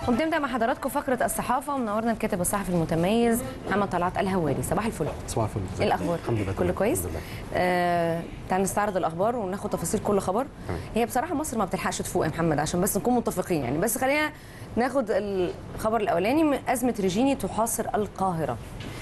وبنبدا مع حضراتكم فقره الصحافه ومنورنا الكاتب الصحفي المتميز محمد طلعت الهواري صباح الفل صباح الفل ايه الاخبار الحمد لله كله تمام. كويس الحمد لله. آه تعال نستعرض الاخبار وناخد تفاصيل كل خبر تمام. هي بصراحه مصر ما بتلحقش تفوق يا محمد عشان بس نكون متفقين يعني بس خلينا ناخد الخبر الاولاني من ازمه ريجيني تحاصر القاهره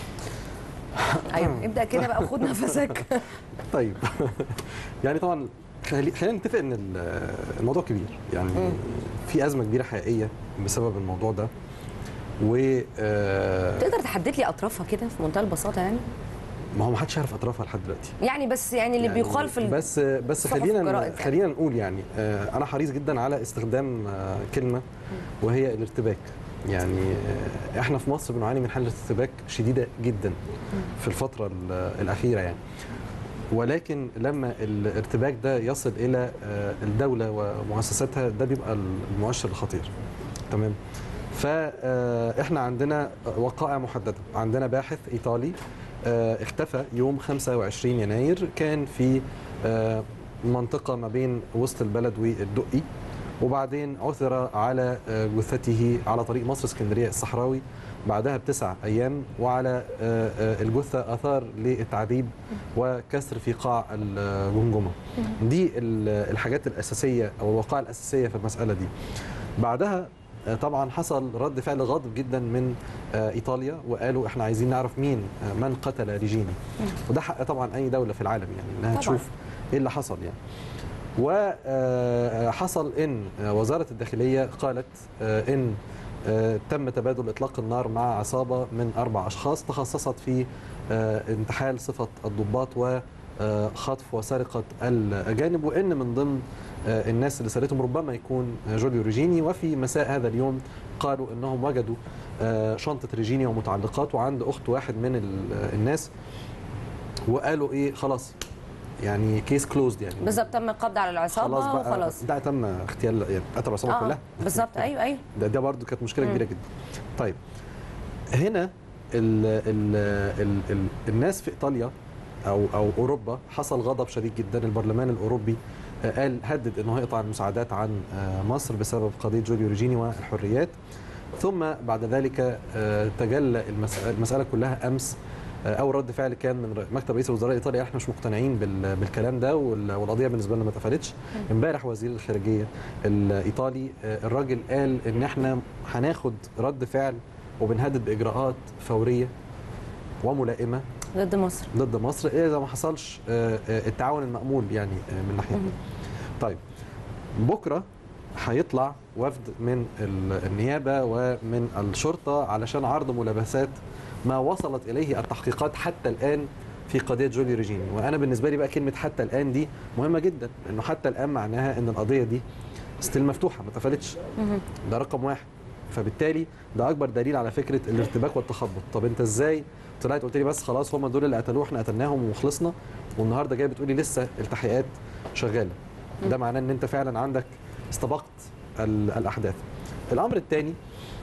ايوه ابدا كده بقى خد نفسك طيب يعني طبعا خلي- خلينا نتفق ان ال- الموضوع كبير يعني في ازمه كبيره حقيقيه بسبب الموضوع ده و آه، تقدر تحدد لي اطرافها كده في منتهى البساطه يعني ما هو ما حدش يعرف اطرافها لحد دلوقتي يعني بس يعني اللي يعني بيقال في ال- بس بس الصحف خلينا والجرائد يعني. خلينا نقول يعني آه، انا حريص جدا على استخدام آه، كلمه وهي الارتباك يعني آه، احنا في مصر بنعاني من حاله ارتباك شديده جدا في الفتره ال- الاخيره يعني ولكن لما الارتباك ده يصل الى آه، الدوله ومؤسساتها ده بيبقى المؤشر الخطير تمام فاحنا عندنا وقائع محدده عندنا باحث ايطالي آه، اختفى يوم 25 يناير كان في آه، منطقه ما بين وسط البلد والدقي وبعدين عثر على آه، جثته على طريق مصر اسكندريه الصحراوي بعدها بتسع ايام وعلى آه، آه، الجثه اثار للتعذيب وكسر في قاع الجمجمه دي ال- الحاجات الاساسيه او الوقائع الاساسيه في المساله دي بعدها آه، طبعا حصل رد فعل غاضب جدا من آه، ايطاليا وقالوا احنا عايزين نعرف مين آه، من قتل ريجيني وده حق طبعا اي دوله في العالم يعني انها طبعاً. تشوف ايه اللي حصل يعني وحصل ان وزاره الداخليه قالت آه، ان آه، تم تبادل اطلاق النار مع عصابه من اربع اشخاص تخصصت في آه، انتحال صفه الضباط وخطف وسرقه الاجانب وان من ضمن آه، الناس اللي سرقتهم ربما يكون آه، جوليو ريجيني وفي مساء هذا اليوم قالوا انهم وجدوا آه، شنطه ريجيني ومتعلقات وعند اخت واحد من ال- الناس وقالوا ايه خلاص يعني كيس كلوزد يعني بالظبط تم القبض على العصابه خلاص بقى وخلاص ده تم اغتيال يعني قتل العصابه كلها بالظبط ايوه ايوه ده ده برضه كانت مشكله مم. كبيره جدا طيب هنا ال ال ال ال الناس في ايطاليا او او اوروبا حصل غضب شديد جدا البرلمان الاوروبي آه، قال هدد انه هيقطع المساعدات عن آه، مصر بسبب قضيه جوليو ريجيني والحريات ثم بعد ذلك آه، تجلى المسألة, المساله كلها امس آه، اول رد فعل كان من ر- مكتب رئيس الوزراء الايطالي احنا مش مقتنعين بال- بالكلام ده وال- والقضيه بالنسبه لنا ما اتقفلتش امبارح وزير الخارجيه الايطالي آه، الراجل قال ان احنا هناخد رد فعل وبنهدد باجراءات فوريه وملائمه ضد مصر ضد مصر اذا ما حصلش آه، آه، التعاون المامول يعني آه، من ناحيتنا. طيب بكره هيطلع وفد من ال- النيابه ومن الشرطه علشان عرض ملابسات ما وصلت اليه التحقيقات حتى الان في قضيه جولي ريجيني وانا بالنسبه لي بقى كلمه حتى الان دي مهمه جدا لانه حتى الان معناها ان القضيه دي ستيل مفتوحه ما اتقفلتش ده رقم واحد فبالتالي ده اكبر دليل على فكره الارتباك والتخبط طب انت ازاي طلعت قلت لي بس خلاص هم دول اللي قتلوه احنا قتلناهم وخلصنا والنهارده جاي بتقولي لسه التحقيقات شغاله ده معناه ان انت فعلا عندك استبقت ال- الاحداث الامر الثاني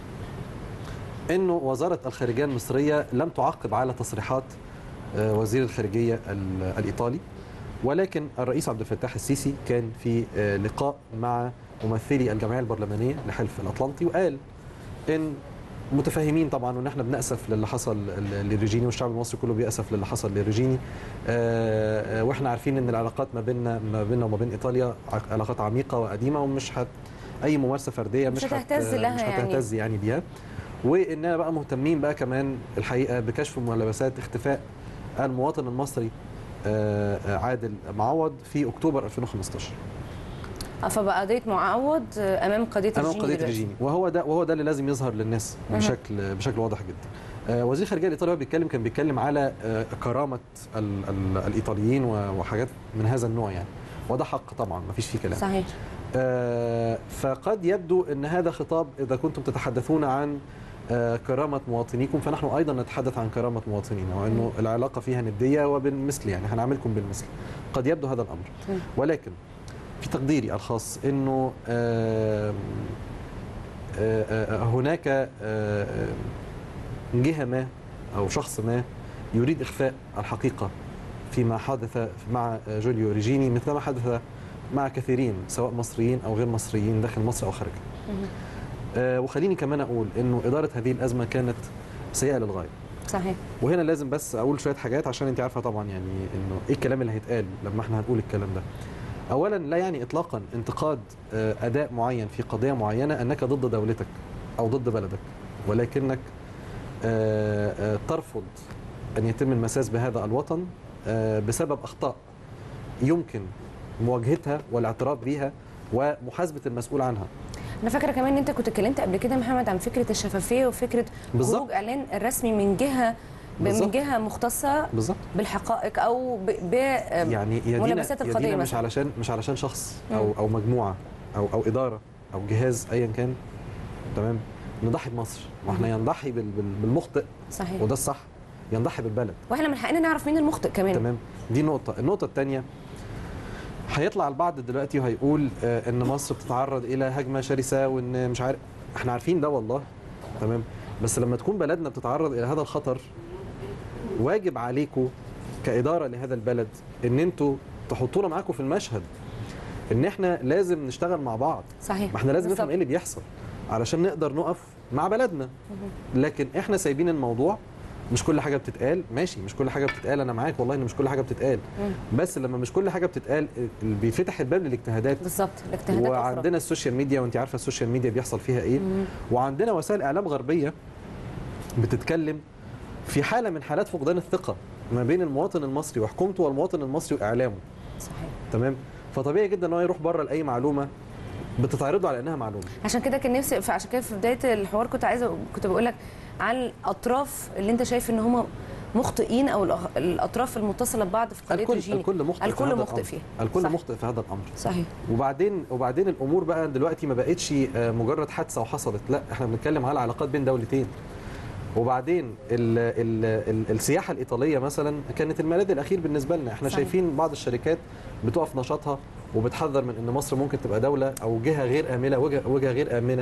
انه وزاره الخارجيه المصريه لم تعقب على تصريحات آه، وزير الخارجيه ال- الايطالي ولكن الرئيس عبد الفتاح السيسي كان في آه، لقاء مع ممثلي الجمعيه البرلمانيه لحلف الاطلنطي وقال ان متفاهمين طبعا وان احنا بناسف للي حصل ل- لريجيني والشعب المصري كله بيأسف للي حصل لريجيني آه، آه، واحنا عارفين ان العلاقات ما بيننا ما بيننا وما بين ايطاليا ع- علاقات عميقه وقديمه ومش هت اي ممارسه فرديه مش مش, هتهتز لها مش يعني. هتهتز يعني بيها واننا بقى مهتمين بقى كمان الحقيقه بكشف ملابسات اختفاء المواطن المصري آه، آه، عادل معوض في اكتوبر 2015 فبقى قضيه معوض امام قضيه امام ريجيني قضيه دلوقتي. ريجيني وهو ده وهو ده اللي لازم يظهر للناس مهم. بشكل بشكل واضح جدا آه، وزير الخارجيه الايطالي وهو بيتكلم كان بيتكلم على آه، كرامه ال- ال- الايطاليين و- وحاجات من هذا النوع يعني وده حق طبعا ما فيش فيه كلام صحيح آه، فقد يبدو ان هذا خطاب اذا كنتم تتحدثون عن آه، كرامه مواطنيكم فنحن ايضا نتحدث عن كرامه مواطنينا وانه العلاقه فيها نديه وبالمثل يعني هنعملكم بالمثل قد يبدو هذا الامر مم. ولكن في تقديري الخاص انه آم، آه، آه، هناك آه، آه، جهه ما او شخص ما يريد اخفاء الحقيقه فيما حدث مع جوليو ريجيني مثل ما حدث مع كثيرين سواء مصريين او غير مصريين داخل مصر او خارجها. آه، وخليني كمان اقول انه اداره هذه الازمه كانت سيئه للغايه صحيح وهنا لازم بس اقول شويه حاجات عشان انت عارفه طبعا يعني انه ايه الكلام اللي هيتقال لما احنا هنقول الكلام ده اولا لا يعني اطلاقا انتقاد آه، اداء معين في قضيه معينه انك ضد دولتك او ضد بلدك ولكنك آه، آه، ترفض ان يتم المساس بهذا الوطن آه، بسبب اخطاء يمكن مواجهتها والاعتراف بها ومحاسبه المسؤول عنها انا فاكره كمان ان انت كنت اتكلمت قبل كده يا محمد عن فكره الشفافيه وفكره بالظبط. خروج اعلان الرسمي من جهه من بالظبط. جهه مختصه بالظبط بالحقائق او ب, ب... يعني يا دينا ملابسات يا القضية دينا مش مثلا. علشان مش علشان شخص مم. او او مجموعه او او اداره او جهاز ايا كان تمام نضحي بمصر واحنا ينضحي بال- بال- بالمخطئ صحيح وده الصح ينضحي بالبلد واحنا من حقنا نعرف مين المخطئ كمان تمام دي نقطه النقطه الثانيه هيطلع البعض دلوقتي وهيقول آه، ان مصر بتتعرض الى هجمه شرسه وان مش عارف احنا عارفين ده والله تمام بس لما تكون بلدنا بتتعرض الى هذا الخطر واجب عليكم كاداره لهذا البلد ان انتوا تحطونا معاكم في المشهد ان احنا لازم نشتغل مع بعض صحيح ما احنا لازم نفهم بالظبط. ايه اللي بيحصل علشان نقدر نقف مع بلدنا لكن احنا سايبين الموضوع مش كل حاجه بتتقال ماشي مش كل حاجه بتتقال انا معاك والله ان مش كل حاجه بتتقال مم. بس لما مش كل حاجه بتتقال اللي بيفتح الباب للاجتهادات بالظبط الاجتهادات وعندنا أخرى. السوشيال ميديا وانت عارفه السوشيال ميديا بيحصل فيها ايه مم. وعندنا وسائل اعلام غربيه بتتكلم في حاله من حالات فقدان الثقه ما بين المواطن المصري وحكومته والمواطن المصري واعلامه صحيح تمام فطبيعي جدا ان هو يروح بره لاي معلومه بتتعرضه على انها معلومه عشان كده كان نفسي فعشان كده في بدايه الحوار كنت عايزه كنت بقول لك عن الاطراف اللي انت شايف ان هم مخطئين او الأغ- الاطراف المتصله ببعض في قضيه الكل ريجيني الكل مخطئ في الكل هذا مخطئ الأمر. فيها الكل صح. مخطئ في هذا الامر صحيح وبعدين وبعدين الامور بقى دلوقتي ما بقتش آه، مجرد حادثه وحصلت لا احنا بنتكلم على علاقات بين دولتين وبعدين ال ال ال السياحه الايطاليه مثلا كانت الملاذ الاخير بالنسبه لنا احنا صحيح. شايفين بعض الشركات بتقف نشاطها وبتحذر من ان مصر ممكن تبقى دوله او جهه غير امنه وجهه, وجهة غير امنه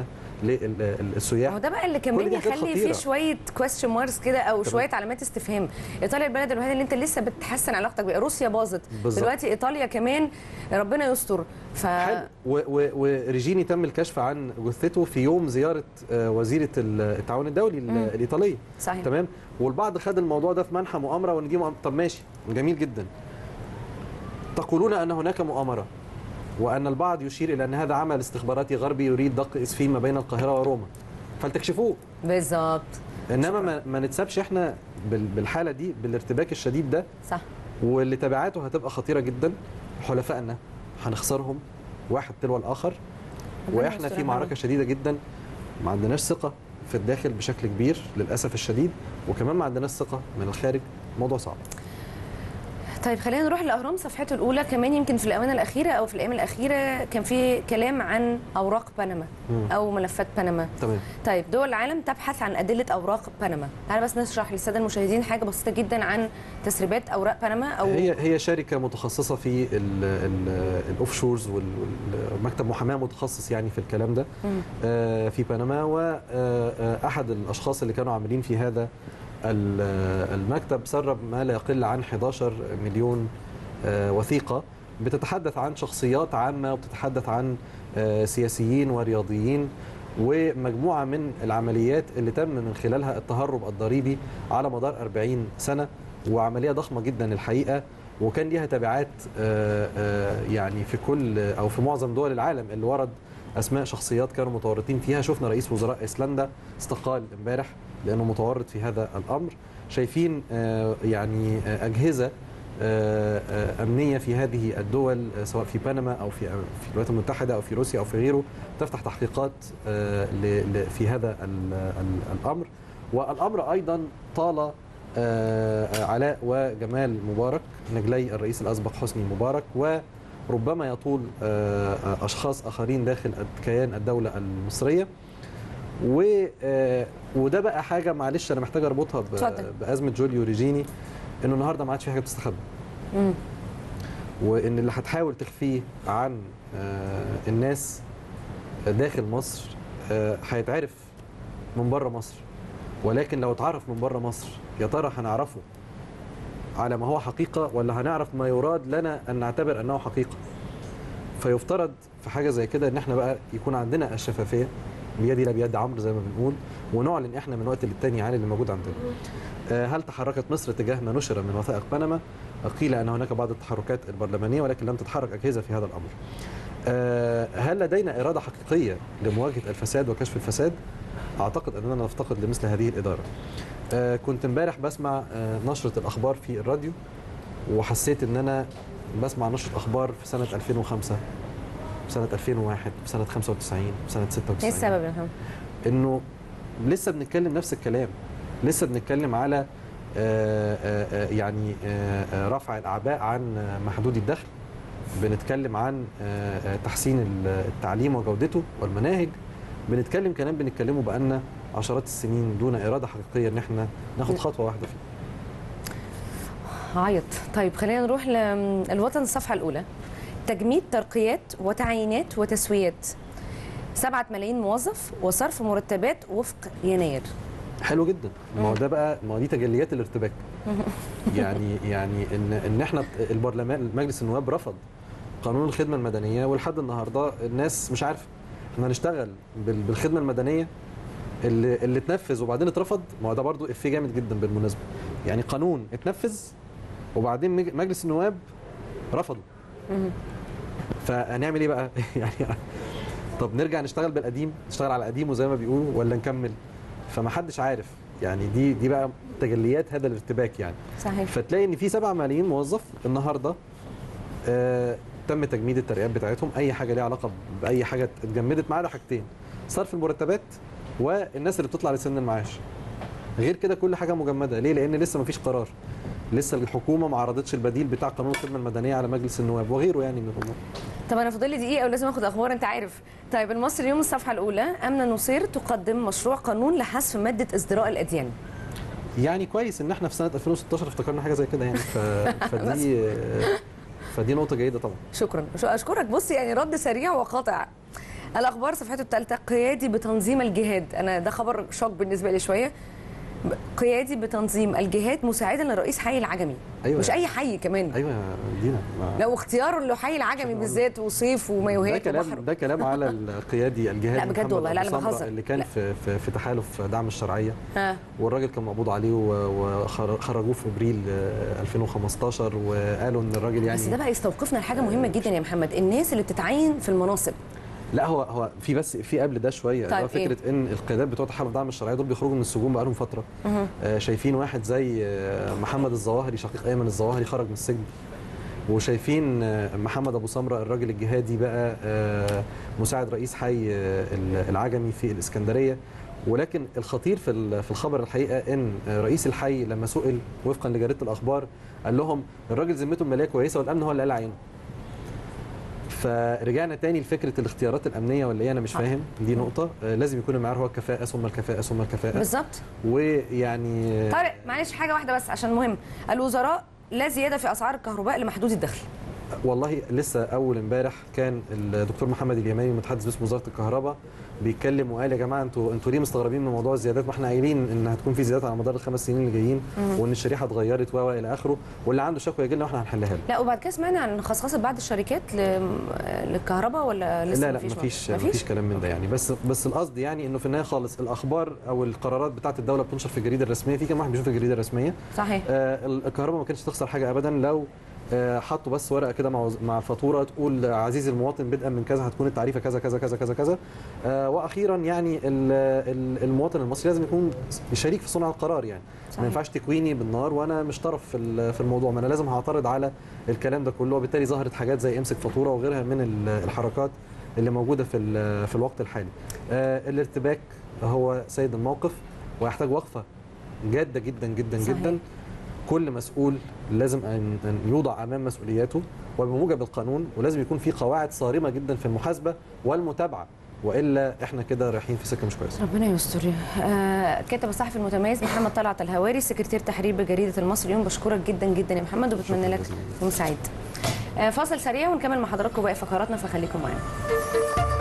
للسياح هو ده بقى اللي كل كمان دي حاجات يخلي فيه خطيرة. شويه كويستشن ماركس كده او تمام. شويه علامات استفهام ايطاليا البلد الوحيده اللي انت لسه بتحسن علاقتك بيها روسيا باظت بالظبط. دلوقتي ايطاليا كمان ربنا يستر ف حلو و- و- وريجيني تم الكشف عن جثته في يوم زياره آه، وزيره التعاون الدولي ال- مم. الايطاليه صحيح تمام والبعض خد الموضوع ده في منحى مؤامره وان دي مؤامرة. طب ماشي جميل جدا تقولون ان هناك مؤامره وان البعض يشير الى ان هذا عمل استخباراتي غربي يريد دق اسفين ما بين القاهره وروما فلتكشفوه بالظبط انما ما, ما نتسابش احنا بال- بالحاله دي بالارتباك الشديد ده صح واللي تبعاته هتبقى خطيره جدا حلفائنا هنخسرهم واحد تلو الاخر ربنا واحنا يستر في يا معركه رب. شديده جدا ما عندناش ثقه في الداخل بشكل كبير للاسف الشديد وكمان ما عندناش ثقه من الخارج موضوع صعب طيب خلينا نروح للاهرام صفحته الاولى كمان يمكن في الاونه الاخيره او في الايام الاخيره كان في كلام عن اوراق بنما مم. او ملفات بنما تمام طيب دول العالم تبحث عن ادله اوراق بنما تعال بس نشرح للساده المشاهدين حاجه بسيطه جدا عن تسريبات اوراق بنما او هي هي شركه متخصصه في الاوف شورز والمكتب محاماه متخصص يعني في الكلام ده مم. آه، في بنما واحد الاشخاص اللي كانوا عاملين في هذا ال- آه، المكتب سرب ما لا يقل عن 11 مليون آه، وثيقه بتتحدث عن شخصيات عامه وبتتحدث عن آه، سياسيين ورياضيين ومجموعه من العمليات اللي تم من خلالها التهرب الضريبي على مدار 40 سنه وعمليه ضخمه جدا الحقيقه وكان ليها تبعات آه، آه، يعني في كل او في معظم دول العالم اللي ورد اسماء شخصيات كانوا متورطين فيها شفنا رئيس وزراء ايسلندا استقال امبارح لانه متورط في هذا الامر شايفين آه، يعني آه، اجهزه آه، آه، امنيه في هذه الدول آه، سواء في بنما او في في الولايات المتحده او في روسيا او في غيره تفتح تحقيقات آه، ل- ل- في هذا ال- ال- الامر والامر ايضا طال آه، علاء وجمال مبارك نجلي الرئيس الاسبق حسني مبارك وربما يطول آه، آه، اشخاص اخرين داخل كيان الدوله المصريه و آه، وده بقى حاجه معلش انا محتاج اربطها ب- اتفضل. بازمه جوليو ريجيني انه النهارده ما عادش في حاجه بتستخبى مم. وان اللي هتحاول تخفيه عن آه، الناس داخل مصر آه، هيتعرف من بره مصر ولكن لو اتعرف من بره مصر يا ترى هنعرفه على ما هو حقيقه ولا هنعرف ما يراد لنا ان نعتبر انه حقيقه فيفترض في حاجه زي كده ان احنا بقى يكون عندنا الشفافيه بيدي لا بيد عمرو زي ما بنقول ونعلن احنا من وقت للتاني عن اللي موجود عندنا آه، هل تحركت مصر تجاه ما نشر من وثائق بنما قيل ان هناك بعض التحركات البرلمانيه ولكن لم تتحرك اجهزه في هذا الامر آه، هل لدينا اراده حقيقيه لمواجهه الفساد وكشف الفساد اعتقد اننا نفتقد لمثل هذه الاداره آه، كنت امبارح بسمع آه، نشره الاخبار في الراديو وحسيت ان انا بسمع نشره اخبار في سنه 2005 في سنه 2001 في سنه 95 في سنه 96 ايه السبب يا محمد؟ انه لسه بنتكلم نفس الكلام لسه بنتكلم على آه، آه، آه، يعني آه، آه، رفع الاعباء عن آه، محدودي الدخل بنتكلم عن آه، آه، تحسين ال- التعليم وجودته والمناهج بنتكلم كلام بنتكلمه بقالنا عشرات السنين دون اراده حقيقيه ان احنا ناخد خطوه واحده فيه عيط طيب خلينا نروح للوطن الصفحة الأولى تجميد ترقيات وتعيينات وتسويات سبعة ملايين موظف وصرف مرتبات وفق يناير حلو جدا ما هو ده بقى ما هو دي تجليات الارتباك يعني يعني ان ان احنا البرلمان مجلس النواب رفض قانون الخدمه المدنيه ولحد النهارده الناس مش عارفه احنا هنشتغل بال- بالخدمه المدنيه اللي اللي اتنفذ وبعدين اترفض ما هو ده برضو افيه جامد جدا بالمناسبه يعني قانون اتنفذ وبعدين مج- مجلس النواب رفضه فهنعمل ايه بقى يعني طب نرجع نشتغل بالقديم نشتغل على قديمه زي ما بيقولوا ولا نكمل فما حدش عارف يعني دي دي بقى تجليات هذا الارتباك يعني صحيح فتلاقي ان في 7 ملايين موظف النهارده آه تم تجميد الترقيات بتاعتهم اي حاجه ليها علاقه باي حاجه اتجمدت ما عدا حاجتين صرف المرتبات والناس اللي بتطلع لسن المعاش غير كده كل حاجه مجمده ليه لان لسه ما فيش قرار لسه الحكومه ما عرضتش البديل بتاع قانون الخدمه المدنيه على مجلس النواب وغيره يعني من الامور طب انا فاضل لي دقيقه ولازم اخد اخبار انت عارف طيب المصري اليوم الصفحه الاولى امنه نصير تقدم مشروع قانون لحذف ماده ازدراء الاديان يعني كويس ان احنا في سنه 2016 افتكرنا حاجه زي كده يعني ف... فدي فدي نقطه جيده طبعا شكرا شو- اشكرك بص يعني رد سريع وقاطع الاخبار صفحته الثالثه قيادي بتنظيم الجهاد انا ده خبر شوك بالنسبه لي شويه ب- قيادي بتنظيم الجهاد مساعدا لرئيس حي العجمي أيوة. مش اي حي كمان ايوه يا دينا ما... لو اختياره لحي العجمي أقول. بالذات وصيف ده ومايوهات كلام وبحر ده كلام على القيادي الجهادي لا بجد محمد والله، لا، أبو لا سمرة بهزر. اللي كان لا. في في, في تحالف دعم الشرعيه ها والراجل كان مقبوض عليه وخرجوه في ابريل آه، 2015 وقالوا ان الراجل يعني بس ده بقى يستوقفنا لحاجه مهمه جدا يا محمد الناس اللي بتتعين في المناصب لا هو هو في بس في قبل ده شويه طيب طيب إيه؟ فكره ان القيادات بتوع تحالف دعم الشرعيه دول بيخرجوا من السجون بقالهم فتره مهم. آه، شايفين واحد زي آه، محمد الظواهري شقيق ايمن الظواهري خرج من السجن وشايفين آه، محمد ابو سمره الراجل الجهادي بقى آه، مساعد رئيس حي آه، العجمي في الاسكندريه ولكن الخطير في ال- في الخبر الحقيقه ان آه، رئيس الحي لما سئل وفقا لجريده الاخبار قال لهم الراجل ذمته الماليه كويسه والامن هو اللي قال عينه فرجعنا تاني لفكره الاختيارات الامنيه ولا ايه انا مش صح. فاهم دي نقطه آه، لازم يكون المعيار هو الكفاءه ثم الكفاءه ثم الكفاءه بالظبط ويعني طارق معلش حاجه واحده بس عشان مهم الوزراء لا زياده في اسعار الكهرباء لمحدود الدخل والله لسه اول امبارح كان الدكتور محمد اليماني متحدث باسم وزاره الكهرباء بيتكلم وقال يا جماعه انتوا انتوا ليه مستغربين من موضوع الزيادات ما احنا قايلين ان هتكون في زيادات على مدار الخمس سنين اللي جايين وان الشريحه اتغيرت و الى اخره واللي عنده شكوى يجي لنا واحنا هنحلها له لا وبعد كده سمعنا عن خصخصه بعض الشركات ل... للكهرباء ولا لسه لا لا مفيش مفيش مفيش مفيش كلام من ده يعني بس بس القصد يعني انه في النهايه خالص الاخبار او القرارات بتاعه الدوله بتنشر في الجريده الرسميه في كام واحد بيشوف الجريده الرسميه صحيح آه، الكهرباء ما كانتش تخسر حاجه ابدا لو آه، حطوا بس ورقه كده مع مع الفاتوره تقول عزيزي المواطن بدءا من كذا هتكون التعريفه كذا كذا كذا كذا كذا آه، واخيرا يعني ال- ال- المواطن المصري لازم يكون شريك في صنع القرار يعني صحيح. ما ينفعش تكويني بالنار وانا مش طرف في ال- في الموضوع ما انا لازم هعترض على الكلام ده كله وبالتالي ظهرت حاجات زي امسك فاتوره وغيرها من ال- الحركات اللي موجوده في ال- في الوقت الحالي آه، الارتباك هو سيد الموقف ويحتاج وقفه جاده جدا جدا صحيح. جدا كل مسؤول لازم ان أن يوضع امام مسؤولياته وبموجب القانون ولازم يكون في قواعد صارمه جدا في المحاسبه والمتابعه والا احنا كده رايحين في سكه مش كويسه ربنا يستر آه كاتب الصحفي المتميز محمد طلعت الهواري سكرتير تحرير بجريده المصري اليوم بشكرك جدا جدا يا محمد وبتمنى شكراً لك جزيلاً. يوم سعيد آه فاصل سريع ونكمل مع حضراتكم باقي فقراتنا فخليكم معانا